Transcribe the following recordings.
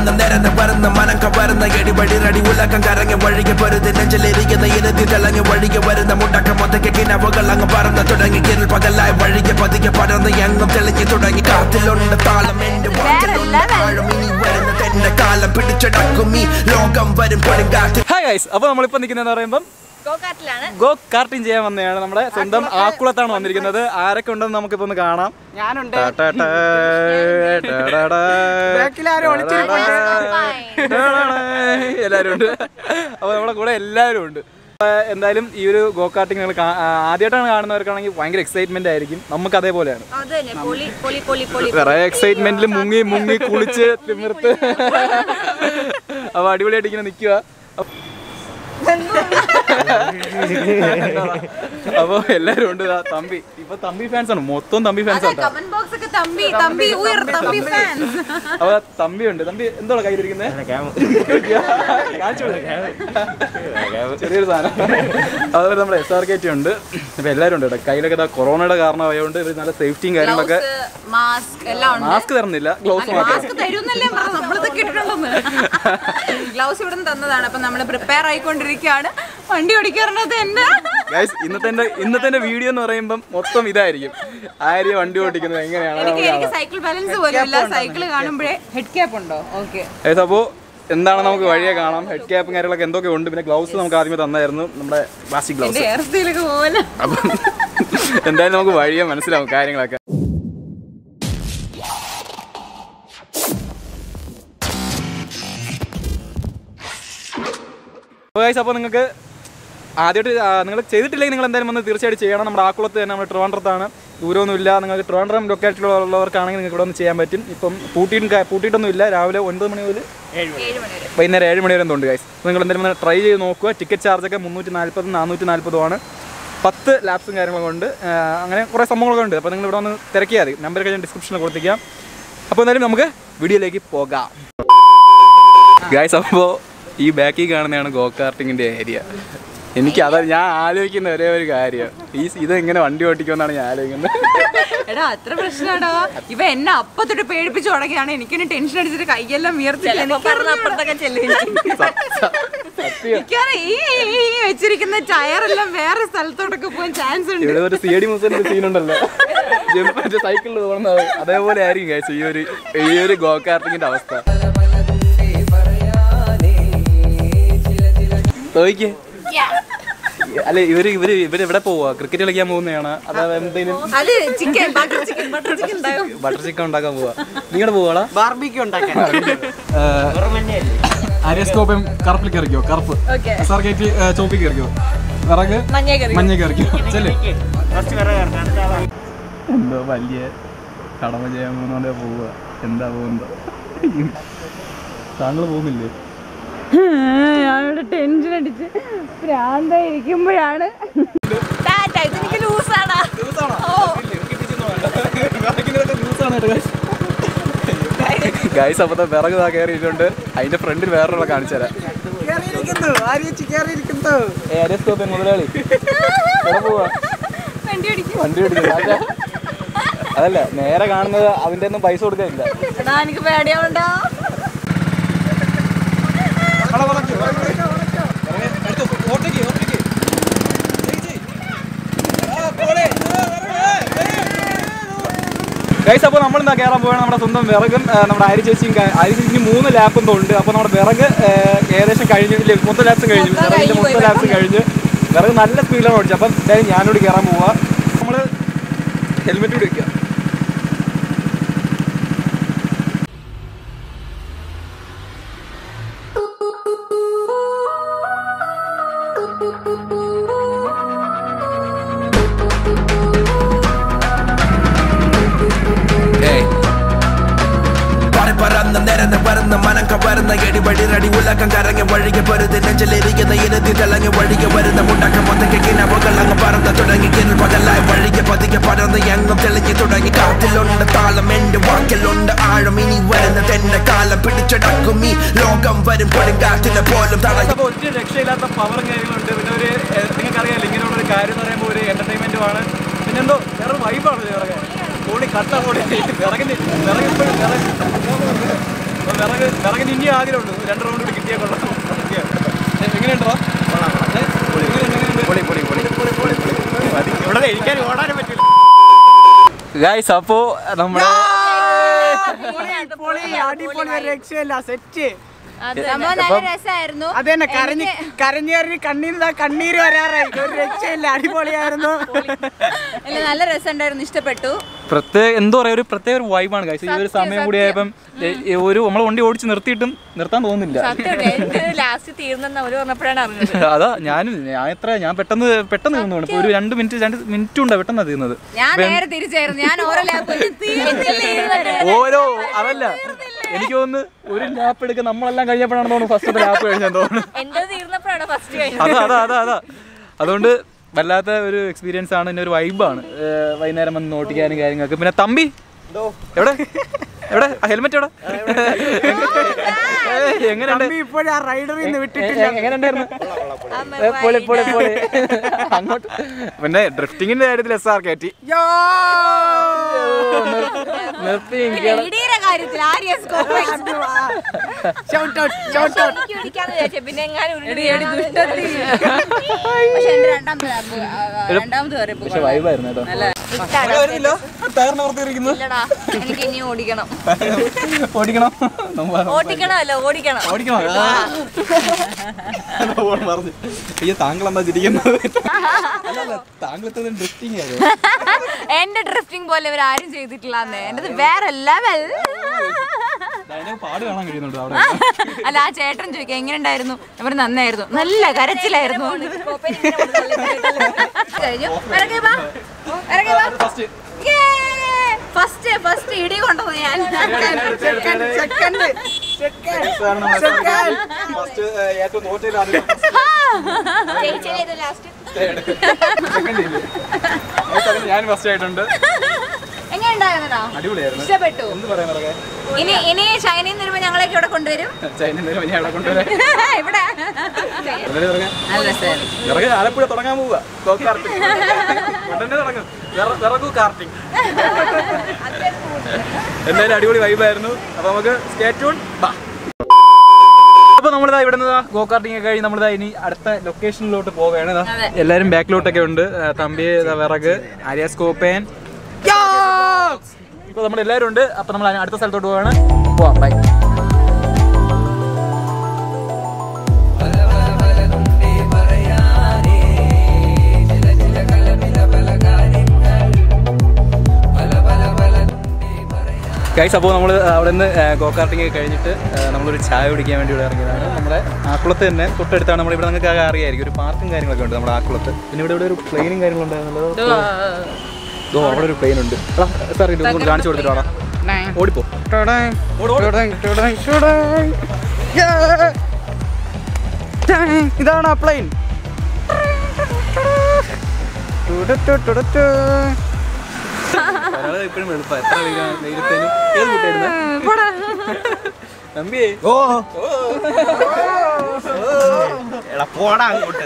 പറന്ന് നിരന്ന് പറന്ന് മനം കവരുന്ന എടിപടി റടി ഉലക്കം കറങ്ങി വഴിക്ക് പൊരുതി നെഞ്ചിലിരിക്കുന്ന ഇരുതി തിളങ്ങി വഴിക്ക് വരുന്ന മുടക്കം ഒതക്കെ കിനവുകൾ അങ്ങ് പറന്ന് തുടങ്ങി കിരൽ പകലായി വഴിക്ക് പതിക്കെ പടർന്ന് എങ്ങും തെളിഞ്ഞു തുടങ്ങി കാത്തിലുണ്ട് താളം എന്റെ വാക്കിലുണ്ട് ആഴം ഇനി വരുന്ന തെന്നെ കാലം പിടിച്ചടക്കും ഈ ലോകം വരും കൊടുങ്കാറ്റ് ഹായ് ഗൈസ് അപ്പോൾ നമ്മളിപ്പോൾ നിൽക്കുന്നതെന്ന് പറയുമ്പം ഗോകാട്ടിലാണ് ഗോ കാർട്ടിങ് ചെയ്യാൻ വന്നതാണ് നമ്മുടെ സ്വന്തം ആക്കുളത്താണ് വന്നിരിക്കുന്നത് ആരൊക്കെ ഉണ്ടെന്ന് നമുക്കിപ്പോൾ ഒന്ന് കാണാം ഞാനുണ്ട് ടാ ടാ ടാ, ടാ ടാ ടാ. ബാക്കിലാരും ഒളിച്ചിരിപ്പുണ്ട്. എല്ലാവരും ഉണ്ട് അപ്പോൾ നമ്മുടെ കൂടെ എല്ലാവരും ഉണ്ട് അപ്പൊ എന്തായാലും ഈ ഒരു ഗോ കാർട്ടിങ് നിങ്ങൾ ആദ്യമായിട്ടാണ് കാണുന്നവർക്കാണെങ്കിൽ ഭയങ്കര എക്സൈറ്റ്മെന്റ് ആയിരിക്കും നമുക്ക് അതേപോലെയാണ് അത് തന്നെ പൊളി പൊളി പൊളി പൊളി വേറെ എക്സൈറ്റ്മെന്റിൽ മുങ്ങി മുങ്ങി കുളിച്ച് തിമിർത്ത് അപ്പൊ അടിപൊളിയായിട്ട് ഇങ്ങനെ നിൽക്കുക അപ്പൊ എല്ലാരും ഉണ്ട് ദാ തമ്പി ഇപ്പൊ തമ്പി ഫാൻസ് ആണ് മൊത്തം തമ്പി ഫാൻസ് ആണ് കമന്റ് ബോക്സ് ഒക്കെ തമ്പി തമ്പി ഉയർ തമ്പി ഫാൻസ് അപ്പൊ തമ്പി ഉണ്ട് തമ്പി എന്തോടാ കയ്യിലിരിക്കുന്നത് കാണിച്ചു കൊടുക്ക്. ചെറിയൊരു സാധനം അതുപോലെ നമ്മുടെ എസ് ആർ കെ ടി ഉണ്ട് ഇപ്പൊ എല്ലാവരും ഉണ്ട് ഇവിടെ കയ്യിലൊക്കെ ദാ കൊറോണയുടെ കാരണമായതുകൊണ്ട് ഇവർ നല്ല സേഫ്റ്റിയും കാര്യങ്ങളൊക്കെ മാസ്ക് എല്ലാം ഉണ്ട് മാസ്ക് തരുന്നില്ല ഗ്ലൗസ് മാത്രം മാസ്ക് തരുന്നല്ലേ പറഞ്ഞു നമ്മളിതൊക്കെ ഇട്ടിട്ടുണ്ടെന്ന് ഗ്ലൗസ് ഇവിടെ നിന്ന് തന്നതാണ് അപ്പൊ നമ്മൾ പ്രിപ്പയർ ആയിക്കൊണ്ടിരിക്കുകയാണ് വണ്ടി ഓടിക്കാറുള്ളത് എന്നെ ഗൈസ് ഇന്നത്തെ എന്റെ ഇന്നത്തെ എന്റെ വീഡിയോ എന്ന് പറയുമ്പം മൊത്തം ഇതായിരിക്കും ആര്യ വണ്ടി ഓടിക്കുന്നത് എങ്ങനെയാണ് എനിക്ക് എനിക്ക് സൈക്കിൾ ബാലൻസ് പോലും ഇല്ല സൈക്കിൾ കാണുമ്പോഴേ ഹെഡ് ക്യാപ്പ് ഉണ്ടോ ഓക്കെ ഗൈസ് അപ്പോൾ എന്താണ് നമുക്ക് വഴിയെ കാണാം ഹെഡ് ക്യാപ്പും കാര്യങ്ങളൊക്കെ എന്തൊക്കെ ഉണ്ട് പിന്നെ ഗ്ലൗസ് നമുക്ക് ആദ്യമേ തന്നായിരുന്നു നമ്മുടെ പ്ലാസ്റ്റിക് ഗ്ലൗസ് എന്റെ ഹെയർ സ്റ്റൈലൊക്കെ പോലെ അപ്പം എന്തായാലും നമുക്ക് വഴിയെ മനസ്സിലാവും കാര്യങ്ങളൊക്കെ അപ്പോൾ നിങ്ങൾക്ക് ആദ്യമായിട്ട് നിങ്ങൾ ചെയ്തിട്ടില്ലെങ്കിൽ നിങ്ങൾ എന്തായാലും വന്ന് തീർച്ചയായിട്ടും ചെയ്യണം നമ്മുടെ ആക്കുളത്ത് തന്നെ നമ്മുടെ ട്രിവാൻഡ്രത്താണ് ദൂരമൊന്നുമില്ല നിങ്ങൾക്ക് ട്രിവാൻഡ്രം ലൊക്കാലിറ്റിയിലുള്ളവർക്കാണെങ്കിൽ നിങ്ങൾക്ക് ഇവിടെ ഒന്ന് ചെയ്യാൻ പറ്റും ഇപ്പം പൂട്ടിയിട്ടും ക- പൂട്ടിയിട്ടൊന്നും ഇല്ല രാവിലെ ഒൻപത് മണി മുതൽ ഏഴ് മണി വരെ വൈകുന്നേരം ഏഴ് മണി വരെ എന്തുണ്ട് ഗൈസ് നിങ്ങൾ എന്തായാലും ഒന്ന് ട്രൈ ചെയ്ത് നോക്കുക ടിക്കറ്റ് ചാർജൊക്കെ മുന്നൂറ്റി നാൽപ്പതും നാനൂറ്റി നാൽപ്പതുമാണ് പത്ത് ലാപ്സും കാര്യങ്ങളൊക്കെ ഉണ്ട് ആ, അങ്ങനെ കുറേ സംഭവങ്ങളൊക്കെ ഉണ്ട് അപ്പോൾ നിങ്ങൾ ഇവിടെ ഒന്ന് തിരക്കിയാൽ മതി നമ്പറൊക്കെ ഞാൻ ഡിസ്ക്രിപ്ഷനിൽ കൊടുത്തിരിക്കാം അപ്പോൾ എന്തായാലും നമുക്ക് വീഡിയോയിലേക്ക് പോകാം ഗൈസ് അപ്പോൾ ഈ ബാക്കിൽ കാണുന്നതാണ് ഗോ കാർട്ടിങ്ങിൻ്റെ ഏരിയ എനിക്ക് അതാ ഞാൻ ആലോചിക്കുന്ന ഒരേ ഒരു കാര്യം ഈ ഇത് എങ്ങനെ വണ്ടി ഓട്ടിക്കുമെന്നാണ് ഞാൻ ആലോചിക്കുന്നത് എടാ അത്ര പ്രശ്നമാടാ ഇവ എന്നെ അപ്പൊ തൊട്ട് പേടിപ്പിച്ചു തുടങ്ങിയാണ് എനിക്കെന്നെ ടെൻഷൻ അടിച്ചിട്ട് കൈയെല്ലാം ഈ ഈ വെച്ചിരിക്കുന്ന ടയറെല്ലാം വേറെ സ്ഥലത്തോട്ടൊക്കെ പോകാൻ ചാൻസ് ഉണ്ട് ഇവിടെ ഒരു സി ഡി മുസലിന്റെ സീനുണ്ടല്ലോ മറ്റേ സൈക്കിളിൽ പോകുന്നത് അതേപോലെ ആയിരിക്കും കഴിച്ചു ഈ ഒരു ഈ ഒരു ഗോ കാർട്ടിങ്ങിന്റെ അവസ്ഥ ചോദിക്കേ അല്ലെ ഇവര് ഇവര് ഇവര് എവിടെ പോവാ ക്രിക്കറ്റ് കളിക്കാൻ പോകുന്നതാണ് അതാ എന്തെങ്കിലും അത് chicken butter chicken butter chicken ഉണ്ടാകും ബട്ടർ ചിക്കൻ ഉണ്ടാക്കാൻ പോവാ നിങ്ങളുടെ പോവാടാ ബാർബിക്ക് ഉണ്ടാക്കാൻ അരിയസ്കോപ്പും കറുപ്പിൽ കയറിക്കോ കറുപ്പ് Okay. S R K T ചോപ്പിൽ കയറിക്കോ വിറക് മഞ്ഞ കറി മഞ്ഞ കയറിക്കോ ചെല്ലേ കുറച്ച് വിറക് ഇറക്കാം. അടുത്ത ആളാണ്. എന്തോ വലിയ കടമ ചെയ്യാൻ പോകുന്നോണ്ടേ പോവുക എന്താ പോകുന്നത് താങ്കൾ പോകുന്നില്ലേ ഞാനിവിടെ ടെൻഷൻ അടിച്ച് ഭ്രാന്തായിരിക്കുമ്പോഴാണ് ഇതെനിക്ക് ലൂസാണ് ഗൈസ് അപ്പത്തെ വിറക് താ കയറിയിട്ടുണ്ട് അതിന്റെ ഫ്രണ്ടിൽ വേറൊരാളെ കാണിച്ചു തരാം കേറിയിരിക്കുന്നു. ആര്യച്ചി കേറിയിരിക്കുന്നു. ഏ അരിയസ്കോപ്പൻ മുതലാളി എവിടെ പോവാ വണ്ടി ഓടിക്കും വണ്ടി ഓടിക്കുന്നു അതല്ല നേരെ കാണുന്നത് അതിന്റെ ഒന്നും പൈസ കൊടുക്കാനില്ല എടാ എനിക്ക് പേടിയാവണ്ടോ ഗൈസ് അപ്പോൾ നമ്മൾ എന്താ കയറാൻ പോവുകയാണ് നമ്മുടെ സ്വന്തം വിറകും ആ, നമ്മുടെ അരി ചേച്ചിയും ക- അരി ചേച്ചിക്ക് മൂന്ന് ലാപ്പ് എന്തോ ഉണ്ട് അപ്പോൾ നമ്മുടെ വിറക് ആ, ഏകദേശം കഴിഞ്ഞു ഇല്ലേ മൊത്തം ലാപ്സും കഴിഞ്ഞു മൊത്തം വിറകിന്റെ കഴിഞ്ഞു മൊത്തം പോയി. ലാപ്സും കഴിഞ്ഞ് വിറക് നല്ല സ്പീഡിലാണ് ഓടിച്ചത് അപ്പം എന്തായാലും ഞാനോട് കയറാൻ പോവാ നമ്മൾ ഹെൽമെറ്റ് കൂടി വെക്കുക Hey. പാറി പറന്ന് നിരന്ന് പറന്ന് മനം കവരുന്ന എടിപടി റടി ഉലക്കം കറങ്ങി വഴിക്ക് പൊരുതി നെഞ്ചിലിരിക്കുന്ന ഇരുതി തിളങ്ങി വഴിക്ക് വരുന്ന മുടക്കം ഒത്തക്ക് കിനവുകൾ അങ്ങ് പറന്ന് തുടങ്ങി കിരൽ പകലായി വഴിക്ക് പതിക്കെ പടർന്ന് എങ്ങും തെളിഞ്ഞു തുടങ്ങി കാറ്റിലുണ്ട് താളം എന്റെ വാക്കിലുണ്ട് ആഴം ഇനി വരുന്ന തെന്നെ കാലം പിടിച്ചടക്കും ഈ ലോകം വരും കൊടുങ്കാറ്റിനെ പോലും തടയും അപ്പോൾ ഒറ്റ രക്ഷയില്ലാത്ത പവറും കാര്യങ്ങളുണ്ട് പിന്നെ ഒരു നിങ്ങൾക്ക് അറിയാമല്ലോ ഇങ്ങനെയുള്ള ഒരു കാര്യം എന്ന് പറയുമ്പോൾ ഒരു എന്റർടൈൻമെന്റുമാണ് പിന്നെ എന്തോ വേറെ വൈബാണ് വിറക് ഓടി കട്ട ഓടി വിറകിന് വിറക് എപ്പോഴും വിറക് അപ്പൊ വിറക് വിറകിന് ഇനി ആഗ്രഹമുണ്ട് രണ്ട് റൗണ്ട് കൂടി കിട്ടിയാൽ കൊള്ളാം ഏ, എങ്ങനെയുണ്ടോ ഇവിടെ ഇരിക്കാൻ ഓടാനും പറ്റില്ല ഗായ്സ് അപ്പോ നമ്മുടെ പൊളി അടിപൊളി ഒരു രക്ഷയില്ല സെറ്റ് സംഭവം നല്ല രസമായിരുന്നു അത് തന്നെ കരഞ്ഞ് കരഞ്ഞു കരഞ്ഞ് കണ്ണീര് കണ്ണീര് വരാറായി ഒരു രക്ഷയില്ല അടിപൊളിയായിരുന്നു അല്ല നല്ല രസമുണ്ടായിരുന്നു ഇഷ്ടപ്പെട്ടു പ്രത്യേക എന്തോ പറയാ ഒരു പ്രത്യേക ഒരു വൈബാണ് ഗായ്സ് ഈ ഒരു സമയം കൂടി ആയപ്പം ഏ, ഈ ഒരു നമ്മൾ വണ്ടി ഓടിച്ച് നിർത്തിയിട്ടും നിർത്താൻ തോന്നുന്നില്ല ലാസ്റ്റ് തീർന്നെന്ന് അവര് പറഞ്ഞപ്പോഴാണ് അറിഞ്ഞത് അതാ ഞാനും ഞാൻ എത്ര ഞാൻ പെട്ടെന്ന് പെട്ടെന്ന് തീർന്നു ഇപ്പൊ ഒരു രണ്ട് മിനിറ്റ് രണ്ട് മിനിറ്റ് ഉണ്ടാ പെട്ടെന്ന് തീർന്നത് ഞാൻ നേരെ തിരിച്ചായിരുന്നു ഞാൻ ഓരോ ലാപ്പ് ഓരോ അതല്ല എനിക്ക് തോന്നുന്നു ഒരു ലാപ്പ് എടുക്കാൻ നമ്മളെല്ലാം കഴിഞ്ഞപ്പോഴാണ് തോന്നുന്നു ഫസ്റ്റ് ലാപ്പ് കഴിഞ്ഞാൽ തോന്നുന്നു എന്റെ തീർന്നപ്പോഴാണ് ഫസ്റ്റ് കഴിഞ്ഞത് അതാ അതാ അതാ അതാ അതുകൊണ്ട് വല്ലാത്ത ഒരു എക്സ്പീരിയൻസ് ആണ് പിന്നെ ഒരു വൈബാണ് വൈകുന്നേരം വന്ന് ഓട്ടിക്കാനും കാര്യങ്ങളൊക്കെ പിന്നെ തമ്പി എവിടെ എവിടെ ഹെൽമെറ്റ് എവിടെ ഏയ്, എങ്ങനെയുണ്ട് തമ്പി ഇപ്പോഴും ആ റൈഡറിൽ നിന്ന് ഏ, വിട്ടിട്ടില്ല ഏ, എങ്ങനെയുണ്ടായിരുന്നു ഏ, പൊളി പൊളി പൊളി അങ്ങോട്ട് പിന്നെ ഡ്രിഫ്റ്റിങ്ങിന്റെ കാര്യത്തിൽ എസ് ആർ കയറ്റി യോ നിർത്തി ഐഡിയുടെ കാര്യത്തിൽ Arya scope shout out shout out എനിക്ക് പിടിക്കാന്ന് വിചാരിച്ചു പിന്നെ എങ്ങാനും ഉരുണ്ട് എടി ദുഷ്ടത്തി പക്ഷെ എന്റെ രണ്ടാമത്തെ ലാപ്പ് രണ്ടാമത് കയറിയപ്പോ പക്ഷെ വൈബായിരുന്നു കേട്ടോ ടയറിനകത്തിരിക്കുന്നു ഇല്ലടാ എനിക്ക് ഇനി ഓടിക്കണം ഓടിക്കണം നമ്മ ഓടിക്കണം അല്ല ഓടിക്കണം ഓടിക്കണം പറഞ്ഞു അയ്യോ താങ്കൾ എന്താ ചിരിക്കുന്നത് അല്ലല്ല താങ്കൾ ഡ്രിഫ്റ്റിംഗ് ആയോ എന്റെ ഡ്രിഫ്റ്റിംഗ് പോലെ ഇവർ ആരും ചെയ്തിട്ടില്ല എന്റെ വേറെ ലെവൽ അതിന്റെ പാട് കാണാൻ കഴിയുന്നുണ്ട് അവിടെ അല്ല ആ ചേട്ടൻ ചോദിക്കാം എങ്ങനെ ഉണ്ടായിരുന്നു അവർ നന്നായിരുന്നു നല്ല കരച്ചിലായിരുന്നു കഴിഞ്ഞു ഇറങ്ങി വാ. ഇറങ്ങി വാ. Yay! ഫസ്റ്റ് ഫസ്റ്റ് ഇടി കൊണ്ടത് ഞാൻ സെക്കൻഡ് സെക്കൻഡ് സെക്കൻഡ് ഫസ്റ്റ് ഏറ്റവും തോറ്റയിൽ ആദ്യം ഞാൻ ഫസ്റ്റ് ആയിട്ടുണ്ട് എങ്ങനെ ഉണ്ടായിരുന്നോ അടിപൊളിയായിരുന്നു ഇഷ്ടപ്പെട്ടു എന്ത് പറയാൻ നടക്കേ ഇനി ഇനി ചൈനയിൽ നിന്ന് വരുമ്പോ ഞങ്ങളെയൊക്കെ ഇവിടെ കൊണ്ടുവരും ചൈന എന്തെങ്കിലും ഇനി അവിടെ കൊണ്ടുവരാൻ ഇവിടെ എല്ലാവരും ഇറങ്ങാം നല്ല രസമായിരുന്നു ഇറങ്ങി ആലപ്പുഴ തുടങ്ങാൻ പോവുക ഗോക്ക് കാർട്ടിംഗ് ഉടനെ തുടങ്ങും വിറ- വിറകു കാർട്ടിംഗ് എന്തായാലും അടിപൊളി വൈബായിരുന്നു അപ്പൊ നമുക്ക് സ്റ്റേറ്റ്യൂൺ അപ്പൊ നമ്മളിതാ ഇവിടെ നിന്ന് ഗോ കാർട്ടിംഗ് ഒക്കെ കഴിഞ്ഞ് നമ്മളിതാ ഇനി അടുത്ത ലൊക്കേഷനിലോട്ട് പോവുകയാണ് ഇതാ എല്ലാരും ബാക്കിലോട്ടൊക്കെ ഉണ്ട് ആ, തമ്പി ഇതാ വിറക് ആര്യാസ് കോപ്പേൻ ഇപ്പൊ നമ്മൾ എല്ലാവരും ഉണ്ട് അപ്പൊ നമ്മൾ അടുത്ത സ്ഥലത്തോട്ട് പോവാണ് പോവാം ബൈ ഗൈസ് അപ്പോൾ നമ്മൾ അവിടെ നിന്ന് ഗോ കാർട്ടിംഗ് ഒക്കെ കഴിഞ്ഞിട്ട് ആ, നമ്മളൊരു ചായ കുടിക്കാൻ വേണ്ടി ഇവിടെ ഇറങ്ങിയതാണ് നമ്മുടെ ആക്കുളത്ത് തന്നെ തൊട്ടടുത്താണ് നമ്മൾ ഇവിടെ നിങ്ങൾക്ക് ആകെ അറിയായിരിക്കും ഒരു പാർക്കും കാര്യങ്ങളൊക്കെ ഉണ്ട് നമ്മുടെ ആക്കുളത്ത് പിന്നെ ഇവിടെ ഇവിടെ ഒരു പ്ലെയിനും കാര്യങ്ങളുണ്ടായിരുന്നല്ലോ ദോ അവിടെ ഒരു പ്ലെയിൻ ഉണ്ട് സാർ ഇത് ഒന്ന് കാണിച്ചു കൊടുത്തിട്ട് വേണം ഓടിപ്പോ ഇതാണ് ആ പ്ലെയിൻ ഒരാളെ ഇപ്പോഴും എളുപ്പം എത്ര വെയിലത്തേന് ഏത് കുട്ടിയായിരുന്നു നമ്പിയേ ഓ എടാ പോടാ അങ്ങോട്ട്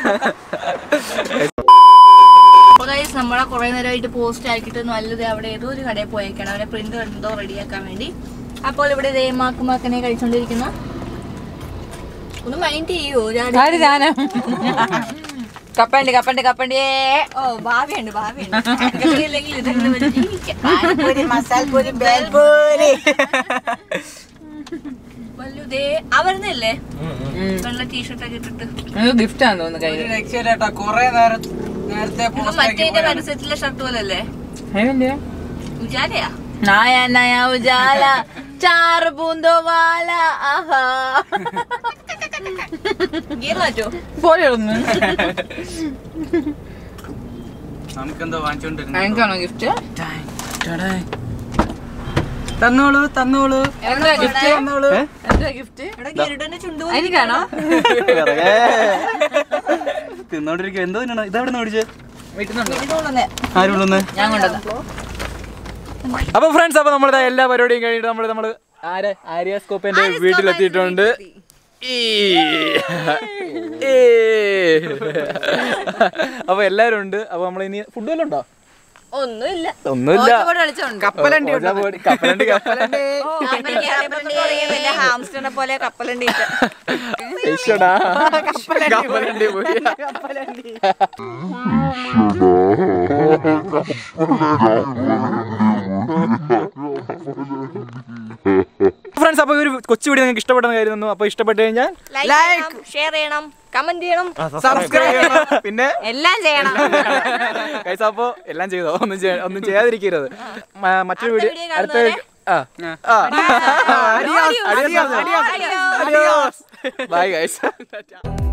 ഗൈസ് നമ്മളെ കുറെ നേരമായിട്ട് പോസ്റ്റ് ആക്കിയിട്ട് നല്ലത് അവിടെ ഏതോ ഒരു കടയിൽ പോയേക്കാണ് അവരെ പ്രിന്റ് എന്തോ റെഡിയാക്കാൻ വേണ്ടി അപ്പോൾ ഇവിടെ ദേ മാക്ക് മാക്കനെ കഴിച്ചോണ്ടിരിക്കുന്ന ഒന്ന് മൈൻഡ് ചെയ്യോ ഞാൻ ആര് ഞാനാ കപ്പണ്ടി കപ്പണ്ടി കപ്പണ്ടി ഓ ഭാവിയുണ്ട് ഭാവിയുണ്ട് ഇല്ലെങ്കിൽ ഇതെങ്ങനെ വരെ ജീവിക്കാം മസാൽപൂരി ബേൽപൂരി വലുതേ അവരുന്നല്ലേ വെള്ള ടീഷർട്ട് ഒക്കെ ഇട്ടിട്ട് ഗിഫ്റ്റ് ആണെന്ന് തോന്നുന്നു കയ്യിൽ രക്ഷയില്ലാട്ടാ കൊറേ നേരം നേരത്തെ ഇത് മറ്റേ പരസ്യത്തിലെ ഷർട്ട് പോലല്ലേ ഉജാലയാ നയാ നയാ ഉജാല ചാറ് പൂന്തോ വാല ആഹാ ഗിയർ മാറ്റോ പോലെയൊന്ന് നമുക്കെന്തോ വാങ്ങിച്ചോണ്ടിരുന്നു എനിക്കാണോ ഗിഫ്റ്റ് തന്നോളൂ തന്നോളൂ എന്താ ഗിഫ്റ്റ് തന്നോളൂ എന്താ ഗിഫ്റ്റ് ഇവിടെ ഗിരിടന്റെ ചുണ്ടു എനിക്കാണോ തിന്നോണ്ടിരിക്കുക എന്തോ തിന്നണം ഇതെവിടെ നിന്ന് മേടിച്ചത് വീട്ടിൽ ആരും കൊണ്ടുവന്നേ ഞാൻ കൊണ്ടതാ അപ്പൊ ഫ്രണ്ട്സ് അപ്പൊ നമ്മളിതാ എല്ലാ പരിപാടിയും കഴിഞ്ഞിട്ട് നമ്മൾ നമ്മള് ആരെ ആര്യാസ്കോപ്പിന്റെ വീട്ടിലെത്തിയിട്ടുണ്ട് ഈ. ഈ. അപ്പൊ എല്ലാരും ഉണ്ട് അപ്പൊ നമ്മൾ ഇനി ഫുഡ് വല്ലതും ഉണ്ടോ ഒന്നുമില്ല ഒന്നുമില്ല ഓച്ചോട് കളിച്ചുണ്ട് കപ്പലണ്ടി ഓജ ബോഡി കപ്പലണ്ടി കപ്പലണ്ടി വലിയ ഹാംസ്റ്ററിനെ പോലെ കപ്പലണ്ടി ഇട്ട് ഈശ്വടാ കപ്പലണ്ടി പോയി ഫ്രണ്ട്സ് അപ്പോൾ ഒരു കൊച്ചു വീഡിയോ നിങ്ങൾക്ക് ഇഷ്ടപ്പെട്ടെന്ന് കരുതുന്നു അപ്പോൾ ഇഷ്ടപ്പെട്ട് കഴിഞ്ഞാൽ ലൈക്ക് ചെയ്യണം ഷെയർ ചെയ്യണം കമന്റ് ചെയ്യണം സബ്സ്ക്രൈബ് ചെയ്യണം പിന്നെ എല്ലാം ചെയ്യണം കൈസ അപ്പോൾ എല്ലാം ചെയ്തോ ഒന്നും ചെയ്യാ- ഒന്നും ചെയ്യാതിരിക്കരുത് മ- മറ്റൊരു വീഡിയോ വീഡിയോ അടുത്ത കാണുന്നവരെ ആ ആ Adios. Adios. Adios. Adios. Bye guys.